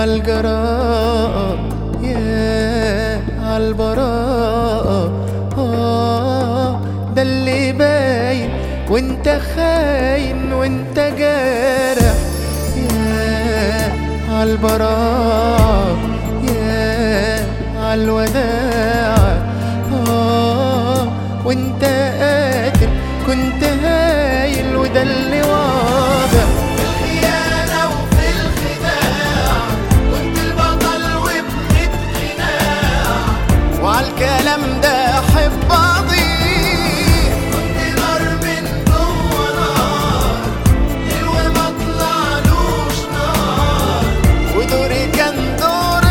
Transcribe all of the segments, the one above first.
عالجراءة يا عالبراءة آه ده اللي باين وانت خاين وانت جارح يا عالبراءة يا عالوداع آه وانت قاتل كنت هايل وده اللي واضح الخيانة وفي الخداع كنت البطل وابن قناع وعالكلام ده احب اضيف كنت نار من جوه نار حلو ما طلعلوش نار ودوري كان دور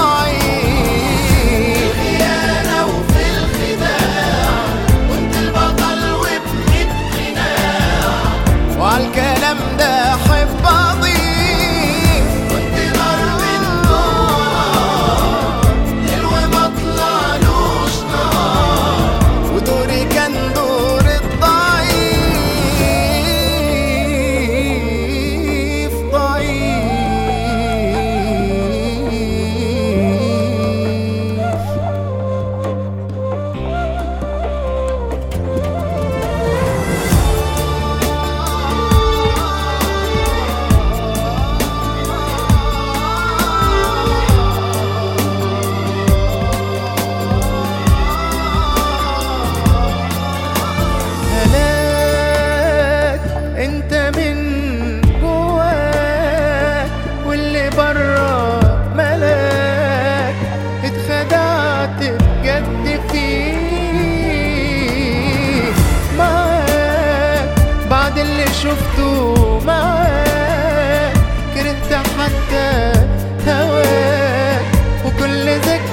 الضعيف الخيانة وفي الخداع كنت البطل وابن قناع وعالكلام ده احب اضيف كنت نار من جوه نار حلو ما طلعلوش نار ودوري كان دور الضعيف ضعيف هلاك انت من جواك واللي برا ملاك اتخدعت بجد فيه معاك بعد اللي شفته معاك كرهت حتى هواك وكل ذكرى